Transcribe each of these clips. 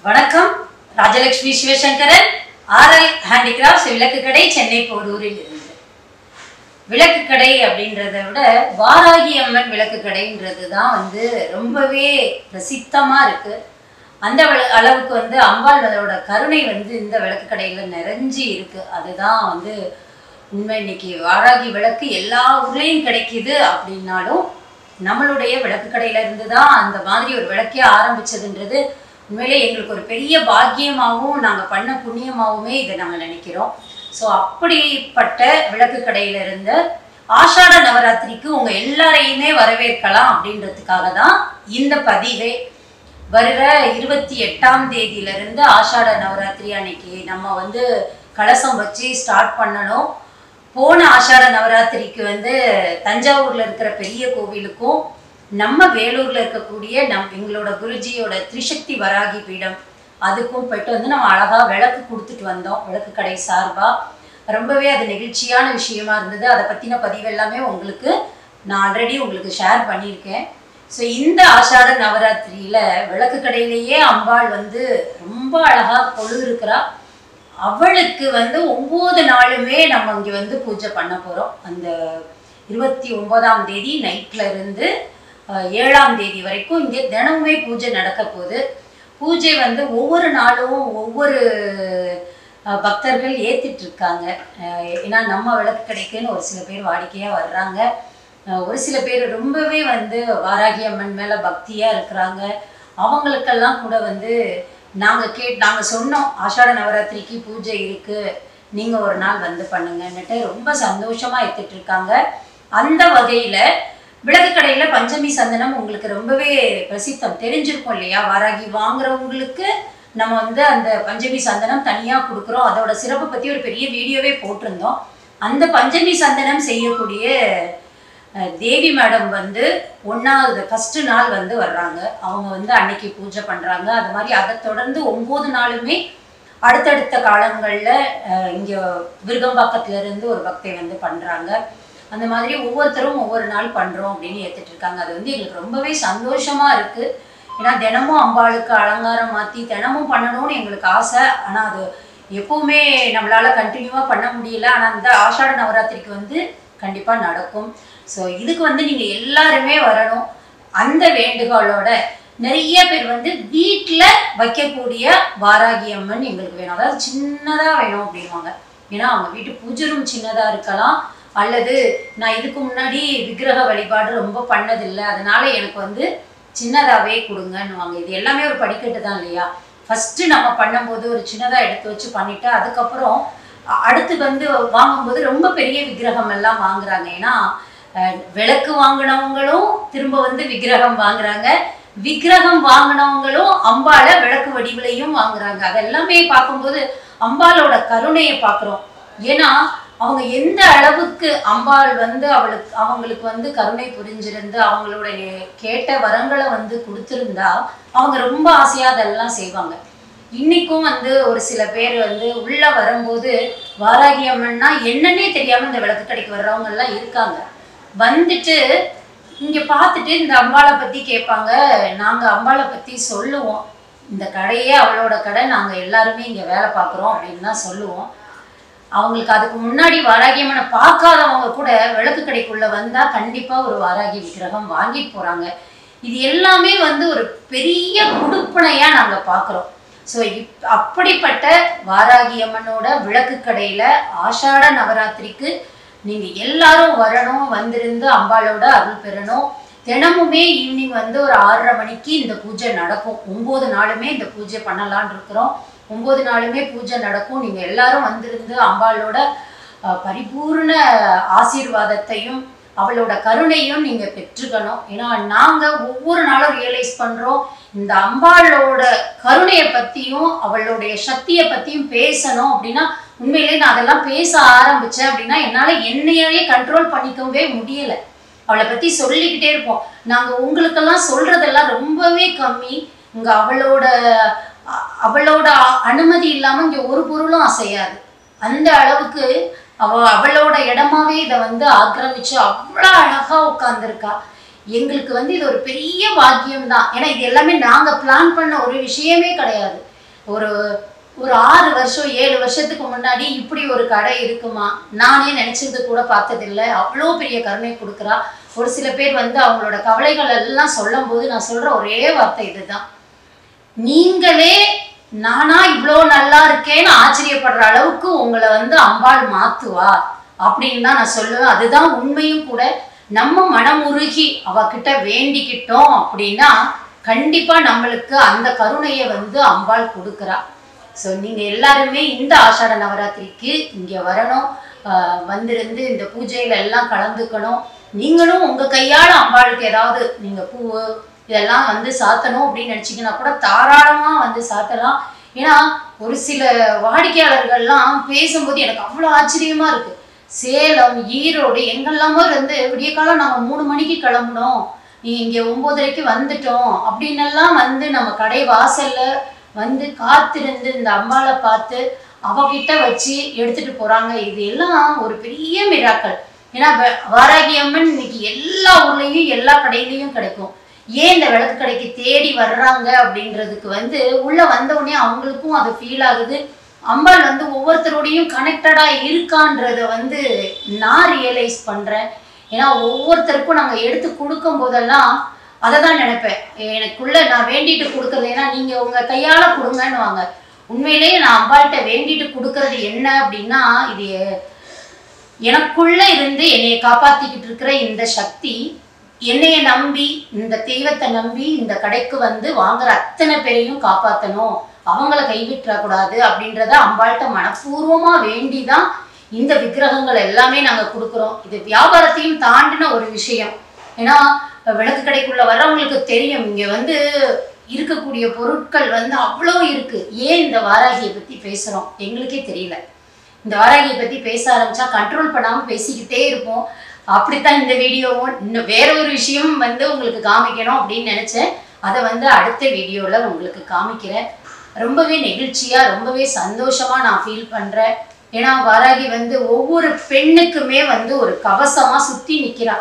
வணக்கம் Rajalakshmi Sivasankaran RL handicrafts விளக்கு கடை சென்னை போரூரில் இருந்து விளக்கு கடை அப்படின்றத விட வாராகி அம்மன் விளக்கு கடைன்றது தான் வந்து ரொம்பவே பிரசித்தமா இருக்கு அந்த விள- அளவுக்கு வந்து அம்பாளோட கருணை வந்து இந்த விளக்கு கடையில நிறைஞ்சு இருக்கு அதுதான் வந்து உண்மை இன்னைக்கு வாராகி விளக்கு எல்லா ஊர்லேயும் கிடைக்குது அப்படின்னாலும் நம்மளுடைய விளக்கு கடையில இருந்து தான் அந்த மாதிரி ஒரு விளக்கே ஆரம்பிச்சதுன்றது உண்மையிலே எங்களுக்கு ஒரு பெரிய பாக்கியமாகவும் நாங்கள் பண்ண புண்ணியமாகவுமே இதை நாங்கள் நினைக்கிறோம் ஸோ அப்படிப்பட்ட விளக்கு கடையில இருந்த ஆஷாட நவராத்திரிக்கு உங்க எல்லாரையுமே வரவேற்கலாம் அப்படின்றதுக்காக தான் இந்த பதிவே வருகிற இருபத்தி எட்டாம் தேதியிலிருந்து ஆஷாட நவராத்திரி அன்னைக்கு நம்ம வந்து கலசம் வச்சு ஸ்டார்ட் பண்ணணும் போன ஆஷாட நவராத்திரிக்கு வந்து தஞ்சாவூர்ல இருக்கிற பெரிய கோவிலுக்கும் நம்ம வேலூர்ல இருக்கக்கூடிய நம் எங்களோட குருஜியோட திரிசக்தி வராகி பீடம் அதுக்கும் போயிட்டு வந்து நம்ம அழகா விளக்கு கொடுத்துட்டு வந்தோம் விளக்கு கடை சார்பா ரொம்பவே அது நெகிழ்ச்சியான விஷயமா இருந்தது அதை பத்தின பதிவு எல்லாமே உங்களுக்கு நான் ஆல்ரெடி உங்களுக்கு ஷேர் பண்ணியிருக்கேன் ஸோ இந்த ஆஷாட நவராத்திரியில விளக்கு கடையிலேயே அம்பாள் வந்து ரொம்ப அழகா கொழு இருக்கிறா அவளுக்கு வந்து ஒன்பது நாளுமே நம்ம இங்க வந்து பூஜை பண்ண போறோம் அந்த இருபத்தி ஒன்பதாம் தேதி நைட்ல இருந்து அஹ், ஏழாம் தேதி வரைக்கும் இங்கே தினமுமே பூஜை நடக்க போகுது பூஜை வந்து ஒவ்வொரு நாளும் ஒவ்வொரு அஹ், பக்தர்கள் ஏத்திட்டு இருக்காங்க அஹ், ஏன்னா நம்ம விளக்கு கிடைக்குன்னு ஒரு சில பேர் வாடிக்கையா வர்றாங்க அஹ், ஒரு சில பேர் ரொம்பவே வந்து வாராகி அம்மன் மேல பக்தியா இருக்கிறாங்க அவங்களுக்கெல்லாம் கூட வந்து நாங்க கேட் நாங்க சொன்னோம் ஆஷாட நவராத்திரிக்கு பூஜை இருக்கு நீங்க ஒரு நாள் வந்து பண்ணுங்கன்னுட்டு ரொம்ப சந்தோஷமா எடுத்துட்டு இருக்காங்க அந்த வகையில விளக்கு கடையில பஞ்சமி சந்தனம் உங்களுக்கு ரொம்பவே பிரசித்தம் தெரிஞ்சிருக்கும் இல்லையா வாராகி வாங்குறவங்களுக்கு நம்ம வந்து அந்த பஞ்சமி சந்தனம் தனியா கொடுக்குறோம் அதோட சிறப்பை பத்தி ஒரு பெரிய வீடியோவே போட்டிருந்தோம் அந்த பஞ்சமி சந்தனம் செய்யக்கூடிய அஹ், தேவி மேடம் வந்து ஒன்றாவது ஃபஸ்ட்டு நாள் வந்து வர்றாங்க அவங்க வந்து அன்னைக்கு பூஜை பண்ணுறாங்க அது மாதிரி அதை தொடர்ந்து ஒம்பது நாளுமே அடுத்தடுத்த காலங்களில் இங்கே விருகம்பாக்கத்துல இருந்து ஒரு பக்தை வந்து பண்ணுறாங்க அந்த மாதிரி ஒவ்வொருத்தரும் ஒவ்வொரு நாள் பண்ணுறோம் அப்படின்னு ஏற்றுட்டு இருக்காங்க அது வந்து எங்களுக்கு ரொம்பவே சந்தோஷமாக இருக்குது ஏன்னா தினமும் அம்பாளுக்கு அலங்காரம் மாற்றி தினமும் பண்ணணும்னு எங்களுக்கு ஆசை ஆனால் அது எப்பவுமே நம்மளால கண்டினியூவாக பண்ண முடியல ஆனால் இந்த ஆஷாட நவராத்திரிக்கு வந்து கண்டிப்பாக நடக்கும் ஸோ இதுக்கு வந்து நீங்கள் எல்லாருமே வரணும் அந்த வேண்டுகோளோட நிறைய பேர் வந்து வீட்டில் வைக்கக்கூடிய வாராகி அம்மன் எங்களுக்கு வேணும் அதாவது சின்னதாக வேணும் அப்படின்வாங்க ஏன்னா அவங்க வீட்டு பூஜை ரூம் சின்னதாக இருக்கலாம் அல்லது நான் இதுக்கு முன்னாடி விக்கிரக வழிபாடு ரொம்ப பண்ணதில்லை அதனால எனக்கு வந்து சின்னதாகவே கொடுங்கன்னுவாங்க இது எல்லாமே ஒரு படிக்கட்டு தான் இல்லையா ஃபஸ்ட்டு நம்ம பண்ணும்போது ஒரு சின்னதாக எடுத்து வச்சு பண்ணிட்டு அதுக்கப்புறம் அ- அடுத்து வந்து வாங்கும்போது ரொம்ப பெரிய விக்கிரகம் எல்லாம் வாங்குறாங்க ஏன்னா அஹ், விளக்கு வாங்கினவங்களும் திரும்ப வந்து விக்கிரகம் வாங்குறாங்க விக்கிரகம் வாங்கினவங்களும் அம்பாளை விளக்கு வடிவிலையும் வாங்குறாங்க அதெல்லாமே பார்க்கும்போது அம்பாளோட கருணையை பார்க்குறோம் ஏன்னா அவங்க எந்த அளவுக்கு அம்பாள் வந்து அவளுக்கு அவங்களுக்கு வந்து கருணை புரிஞ்சிருந்து அவங்களுடைய கேட்ட வரங்களை வந்து கொடுத்திருந்தா அவங்க ரொம்ப ஆசையா அதெல்லாம் செய்வாங்க இன்னைக்கும் வந்து ஒரு சில பேர் வந்து உள்ள வரும்போது வாராகி அம்மன்னா என்னன்னே தெரியாம இந்த விளக்கு கடைக்கு வர்றவங்க எல்லாம் இருக்காங்க வந்துட்டு இங்க பார்த்துட்டு இந்த அம்பாளை பத்தி கேட்பாங்க நாங்க அம்பாளை பத்தி சொல்லுவோம் இந்த கடையே அவளோட கடை நாங்க எல்லாருமே இங்க வேலை பார்க்குறோம் அப்படின்னு தான் சொல்லுவோம் அவங்களுக்கு அதுக்கு முன்னாடி வாராகி அம்மனை பார்க்காதவங்க கூட விளக்கு கடைக்குள்ள வந்தா கண்டிப்பா ஒரு வாராகி விக்கிரகம் வாங்கிட்டு போறாங்க இது எல்லாமே வந்து ஒரு பெரிய குடுப்பனையா நாங்க பார்க்குறோம் ஸோ இப் அப்படிப்பட்ட வாராகி அம்மனோட விளக்கு கடையில ஆஷாட நவராத்திரிக்கு நீங்க எல்லாரும் வரணும் வந்திருந்து அம்பாளோட அருள் பெறணும் தினமுமே ஈவினிங் வந்து ஒரு ஆறரை மணிக்கு இந்த பூஜை நடக்கும் ஒம்பது நாளுமே இந்த பூஜை பண்ணலாம்னு இருக்கிறோம் ஒம்பது நாளுமே பூஜை நடக்கும் நீங்க எல்லாரும் வந்திருந்து அம்பாளோட அஹ், பரிபூர்ண ஆசீர்வாதத்தையும் அவளோட கருணையும் நீங்க பெற்றுக்கணும் ஏன்னா நாங்க ஒவ்வொரு நாளும் ரியலைஸ் பண்றோம் இந்த அம்பாளோட கருணையை பத்தியும் அவளுடைய சக்தியை பத்தியும் பேசணும் அப்படின்னா உண்மையிலேயே நான் அதெல்லாம் பேச ஆரம்பிச்சேன் அப்படின்னா என்னால என்னையே கண்ட்ரோல் பண்ணிக்கவே முடியல அவளை பத்தி சொல்லிக்கிட்டே இருப்போம் நாங்க உங்களுக்கெல்லாம் சொல்றதெல்லாம் ரொம்பவே கம்மி இங்க அவளோட அ- அவளோட அ- அனுமதி இல்லாம இங்க ஒரு பொருளும் அசையாது அந்த அளவுக்கு அவ அவளோட இடமாவே இதை வந்து ஆக்கிரமிச்சு அவ்வளோ அழகா உட்காந்துருக்கா எங்களுக்கு வந்து இது ஒரு பெரிய பாக்கியம் தான் ஏன்னா இது எல்லாமே நாங்க பிளான் பண்ண ஒரு விஷயமே கிடையாது ஒரு ஒரு ஆறு வருஷம் ஏழு வருஷத்துக்கு முன்னாடி இப்படி ஒரு கடை இருக்குமா நானே நினைச்சது கூட பார்த்ததில்ல அவ்வளோ பெரிய கருணை கொடுக்குறா ஒரு சில பேர் வந்து அவங்களோட கவலைகள் எல்லாம் சொல்லும் போது நான் சொல்ற ஒரே வார்த்தை இதுதான் நீங்களே நானா இவ்வளோ நல்லா இருக்கேன்னு ஆச்சரியப்படுற அளவுக்கு உங்களை வந்து அம்பாள் மாத்துவா அப்படின்னு தான் நான் சொல்லுவேன் அதுதான் உண்மையும் கூட நம்ம மனமுருகி அவகிட்ட வேண்டிக்கிட்டோம் அப்படின்னா கண்டிப்பா நம்மளுக்கு அந்த கருணையை வந்து அம்பாள் கொடுக்குறா ஸோ நீங்க எல்லாருமே இந்த ஆஷாட நவராத்திரிக்கு இங்க வரணும் ஆஹ் வந்திருந்து இந்த பூஜையில எல்லாம் கலந்துக்கணும் நீங்களும் உங்க கையால அம்பாளுக்கு ஏதாவது நீங்க பூவு இதெல்லாம் வந்து சாத்தணும் அப்படின்னு நினைச்சீங்கன்னா கூட தாராளமா வந்து சாத்தலாம் ஏன்னா ஒரு சில வாடிக்கையாளர்கள்லாம் பேசும்போது எனக்கு அவ்வளோ ஆச்சரியமா இருக்கு சேலம் ஈரோடு எங்கெல்லாமோ இருந்து விடிய காலம் நாங்க மூணு மணிக்கு கிளம்புனோம் நீ இங்க ஒன்பதரைக்கு வந்துட்டோம் அப்படின்னு எல்லாம் வந்து நம்ம கடை வாசல்ல வந்து காத்திருந்து இந்த அம்பாளை பார்த்து அவகிட்ட வச்சு எடுத்துட்டு போறாங்க இது எல்லாம் ஒரு பெரிய மிராக்கள் ஏன்னா வ- வாராகி அம்மன் இன்னைக்கு எல்லா ஊர்லயும் எல்லா கடையிலயும் கிடைக்கும் ஏன் இந்த விளக்கு கடைக்கு தேடி வர்றாங்க அப்படின்றதுக்கு வந்து உள்ள வந்த உடனே அவங்களுக்கும் அது ஃபீல் ஆகுது அம்பாள் வந்து ஒவ்வொருத்தரோடையும் கனெக்டடா இருக்கான்றத வந்து நான் ரியலைஸ் பண்றேன் ஏன்னா ஒவ்வொருத்தருக்கும் நாங்க எடுத்து கொடுக்கும் போதெல்லாம் அதை தான் நினைப்பேன் எனக்குள்ள நான் வேண்டிட்டு கொடுக்கறது ஏன்னா நீங்க உங்க கையால கொடுங்கன்னுவாங்க உண்மையிலேயே நான் அம்பாள்கிட்ட வேண்டிட்டு கொடுக்கறது என்ன அப்படின்னா இது எனக்குள்ள இருந்து என்னைய காப்பாத்திக்கிட்டு இருக்கிற இந்த சக்தி என்னைய நம்பி இந்த தெய்வத்தை நம்பி இந்த கடைக்கு வந்து வாங்குற அத்தனை பேரையும் காப்பாத்தணும் அவங்கள கைவிட்டுறக்கூடாது அப்படின்றத அம்பாள்கிட்ட மனப்பூர்வமா வேண்டிதான் இந்த விக்கிரகங்கள் எல்லாமே நாங்க கொடுக்குறோம் இது வியாபாரத்தையும் தாண்டின ஒரு விஷயம் ஏன்னா விளக்கு கடைக்குள்ள வர்றவங்களுக்கு தெரியும் இங்க வந்து இருக்கக்கூடிய பொருட்கள் வந்து அவ்வளோ இருக்கு ஏன் இந்த வாராகியை பத்தி பேசுறோம் எங்களுக்கே தெரியல இந்த வாராகியை பத்தி பேச ஆரம்பிச்சா கண்ட்ரோல் பண்ணாம பேசிக்கிட்டே இருப்போம் அப்படித்தான் இந்த வீடியோவும் இன்னும் வேற ஒரு விஷயம் வந்து உங்களுக்கு காமிக்கணும் அப்படின்னு நினைச்சேன் அதை வந்து அடுத்த வீடியோல உங்களுக்கு காமிக்கிறேன் ரொம்பவே நெகிழ்ச்சியா ரொம்பவே சந்தோஷமா நான் ஃபீல் பண்றேன் ஏன்னா வாராகி வந்து ஒவ்வொரு பெண்ணுக்குமே வந்து ஒரு கவசமா சுத்தி நிக்கிறா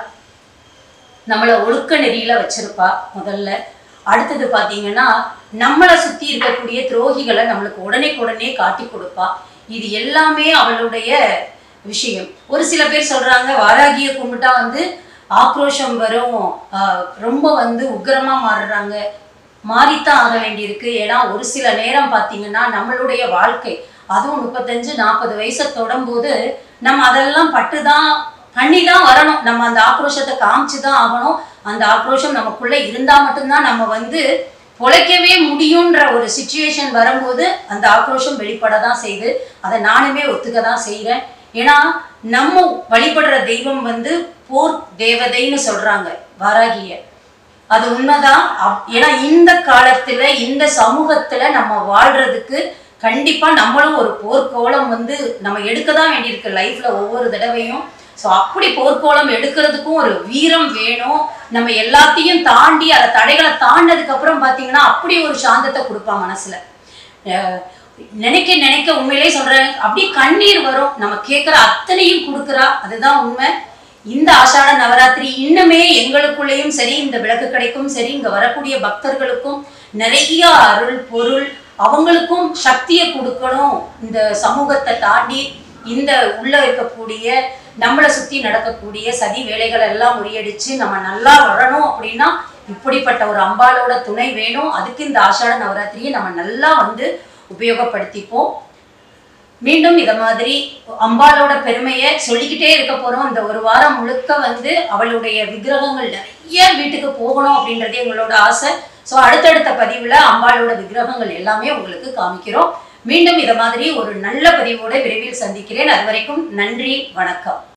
நம்மளை ஒழுக்க நெறியில வச்சிருப்பா முதல்ல அடுத்தது பாத்தீங்கன்னா நம்மளை சுத்தி இருக்கக்கூடிய துரோகிகளை நம்மளுக்கு உடனே உடனே காட்டி கொடுப்பா இது எல்லாமே அவளுடைய விஷயம் ஒரு சில பேர் சொல்றாங்க வாராகியை கும்பிட்டா வந்து ஆக்ரோஷம் வரும் ஆஹ் ரொம்ப வந்து உக்கிரமா மாறுறாங்க மாறித்தான் ஆக வேண்டியிருக்கு ஏன்னா ஒரு சில நேரம் பார்த்தீங்கன்னா நம்மளுடைய வாழ்க்கை அதுவும் முப்பத்தஞ்சு நாற்பது வயசை தொடும்போது நம்ம அதெல்லாம் பட்டு தான் பண்ணி தான் வரணும் நம்ம அந்த ஆக்ரோஷத்தை காமிச்சு தான் ஆகணும் அந்த ஆக்ரோஷம் நமக்குள்ள இருந்தா மட்டும்தான் நம்ம வந்து பொழைக்கவே முடியுன்ற ஒரு சுச்சுவேஷன் வரும்போது அந்த ஆக்ரோஷம் வெளிப்பட தான் செய்யுது அதை நானுமே ஒத்துக்க தான் செய்கிறேன் ஏன்னா நம்ம வழிபடுற தெய்வம் வந்து போர் தேவதைன்னு சொல்றாங்க வாராகிய அது உண்மைதான் அப்- ஏன்னா இந்த காலத்துல இந்த சமூகத்துல நம்ம வாழ்றதுக்கு கண்டிப்பா நம்மளும் ஒரு போர்க்கோலம் வந்து நம்ம எடுக்க தான் வேண்டியிருக்கு லைஃப்ல ஒவ்வொரு தடவையும் ஸோ அப்படி போர்க்கோலம் எடுக்கிறதுக்கும் ஒரு வீரம் வேணும் நம்ம எல்லாத்தையும் தாண்டி அந்த தடைகளை தாண்டினதுக்கு அப்புறம் பார்த்தீங்கன்னா அப்படி ஒரு சாந்தத்தை கொடுப்பா மனசுல அஹ் நினைக்க நினைக்க உண்மையிலே சொல்றேன் அப்படியே கண்ணீர் வரும் நம்ம கேட்குற அத்தனையும் கொடுக்குறா அதுதான் உண்மை இந்த ஆஷாட நவராத்திரி இன்னுமே எங்களுக்குள்ளேயும் சரி இந்த விளக்கு கடைக்கும் சரி இங்க வரக்கூடிய பக்தர்களுக்கும் நிறைய அருள் பொருள் அவங்களுக்கும் சக்தியை கொடுக்கணும் இந்த சமூகத்தை தாண்டி இந்த உள்ள இருக்கக்கூடிய நம்மளை சுத்தி நடக்கக்கூடிய சதி வேலைகள் எல்லாம் முறியடிச்சு நம்ம நல்லா வரணும் அப்படின்னா இப்படிப்பட்ட ஒரு அம்பாளோட துணை வேணும் அதுக்கு இந்த ஆஷாட நவராத்திரியை நம்ம நல்லா வந்து உபயோகப்படுத்திப்போம் மீண்டும் இத மாதிரி அம்பாளோட பெருமையை சொல்லிக்கிட்டே இருக்க போறோம் இந்த ஒரு வாரம் முழுக்க வந்து அவளுடைய விக்கிரகங்கள் நிறைய வீட்டுக்கு போகணும் அப்படின்றதே எங்களோட ஆசை ஸோ அடுத்தடுத்த பதிவுல அம்பாளோட விக்கிரகங்கள் எல்லாமே உங்களுக்கு காமிக்கிறோம் மீண்டும் இத மாதிரி ஒரு நல்ல பதிவோட விரைவில் சந்திக்கிறேன் அது வரைக்கும் நன்றி வணக்கம்